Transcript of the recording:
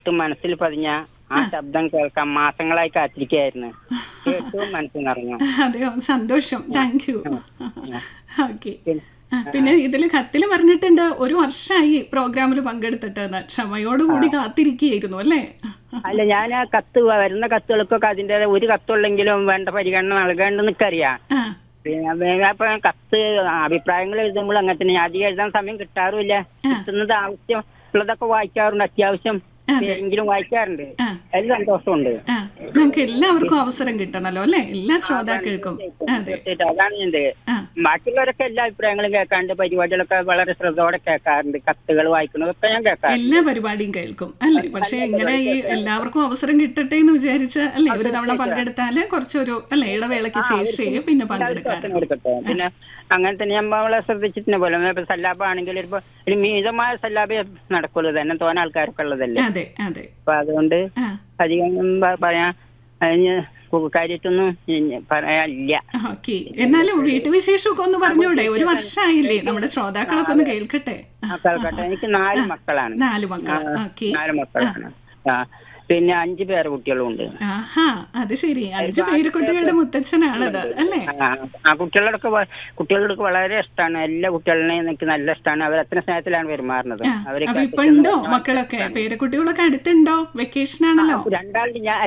ട്ട് മനസ്സിൽ പതിഞ്ഞ ആ ശബ്ദം കേൾക്കാൻ മാസങ്ങളായി കാത്തിരിക്കുകയായിരുന്നു കേട്ടു മനസ്സിൽ നിറഞ്ഞു അതെയോ സന്തോഷം താങ്ക് യു ഓക്കെ പിന്നെ ഇതിൽ കത്തിൽ പറഞ്ഞിട്ടുണ്ട് ഒരു വർഷമായി പ്രോഗ്രാമിൽ പങ്കെടുത്തിട്ട് ക്ഷമയോടുകൂടി കാത്തിരിക്കുകയായിരുന്നു അല്ലേ അല്ല ഞാൻ ആ കത്ത് വരുന്ന കത്തുകൾക്കൊക്കെ അതിന്റെ ഒരു കത്തുള്ളെങ്കിലും വേണ്ട പരിഗണന നൽകേണ്ടെന്ന് എനിക്കറിയാം ആ പിന്നെ വേ- അപ്പൊ കത്ത് അഭിപ്രായങ്ങൾ എഴുതുമ്പോൾ അങ്ങനെ തന്നെ അധികം എഴുതാൻ സമയം കിട്ടാറുമില്ല കിട്ടുന്നത് ആവശ്യം ഉള്ളതൊക്കെ വായിക്കാറുണ്ട് അത്യാവശ്യം എങ്കിലും വായിക്കാറുണ്ട് ആ. അതിൽ സന്തോഷമുണ്ട് ആ നമുക്ക് എല്ലാവർക്കും അവസരം കിട്ടണല്ലോ അല്ലേ എല്ലാ ശ്രോതാക്കൾക്കും അതെ തീർച്ചയായിട്ടും അതാണ് എന്റെ ആ ബാക്കിയുള്ളവരൊക്കെ എല്ലാ അഭിപ്രായങ്ങളും കേൾക്കാറുണ്ട് പരിപാടികളൊക്കെ വളരെ ശ്രദ്ധയോടെ കേൾക്കാറുണ്ട് കത്തുകൾ വായിക്കുന്നതൊക്കെ ഞാൻ കേൾക്കാറുണ്ട് എല്ലാ പരിപാടിയും കേൾക്കും അല്ലേ പക്ഷെ ഇങ്ങനെ ഈ എല്ലാവർക്കും അവസരം കിട്ടട്ടെ എന്ന് വിചാരിച്ച് അല്ലേ ഒരു തവണ പങ്കെടുത്താല് കുറച്ചൊരു അല്ലേ ഇടവേളയ്ക്ക് ശേഷമേ പിന്നെ പങ്കെടുക്കാൻ അവസരം കൊടുക്കട്ടെ പിന്നെ അങ്ങനെ തന്നെ ഞാൻ നമ്മളെ ശ്രദ്ധിച്ചിട്ടുണ്ട് പോലെ ഇപ്പൊ സല്ലാബ് ആണെങ്കിൽ ഇപ്പൊ ഒരു മിതമായ സല്ലാബ് നടക്കുള്ളൂ തന്നെ തോന ആൾക്കാരൊക്കെ ഉള്ളതല്ലേ അതെ അതെ അപ്പൊ അതുകൊണ്ട് ആ അധികം പ- പറയാൻ അതിന് കാര്യത്തൊന്നും ഇനി പറയാനില്ല ഓക്കെ എന്നാലും വീട്ടുവിശേഷമൊക്കെ ഒന്ന് പറഞ്ഞൂടെ ഒരു വർഷമായില്ലേ നമ്മുടെ ശ്രോതാക്കളൊക്കെ ഒന്ന് കേൾക്കട്ടെ ആ, കേൾക്കട്ടെ എനിക്ക് നാല് മക്കളാണ് നാല് മക്കൾ ഓക്കെ നാല് മക്കളാണ് ആ പിന്നെ അഞ്ചു പേര് കുട്ടികളും ഉണ്ട് ആഹാ അത് ശരി അഞ്ചു പേര് കുട്ടികളുടെ മുത്തച്ഛനാണത് അല്ലേ ആ, ആ കുട്ടികളോടൊക്കെ വ- കുട്ടികളോടൊക്കെ വളരെ ഇഷ്ടമാണ് എല്ലാ കുട്ടികളെയും എനിക്ക് നല്ല ഇഷ്ടമാണ് അവർ അത്ര സ്നേഹത്തിലാണ് പെരുമാറുന്നത് ആ, അവരൊക്കെ അപ്പൊ ഇപ്പൊ ഉണ്ടോ മക്കളൊക്കെ പേരക്കുട്ടികളൊക്കെ അടുത്തുണ്ടോ വെക്കേഷൻ ആണല്ലോ രണ്ടാളുടെ ഞാൻ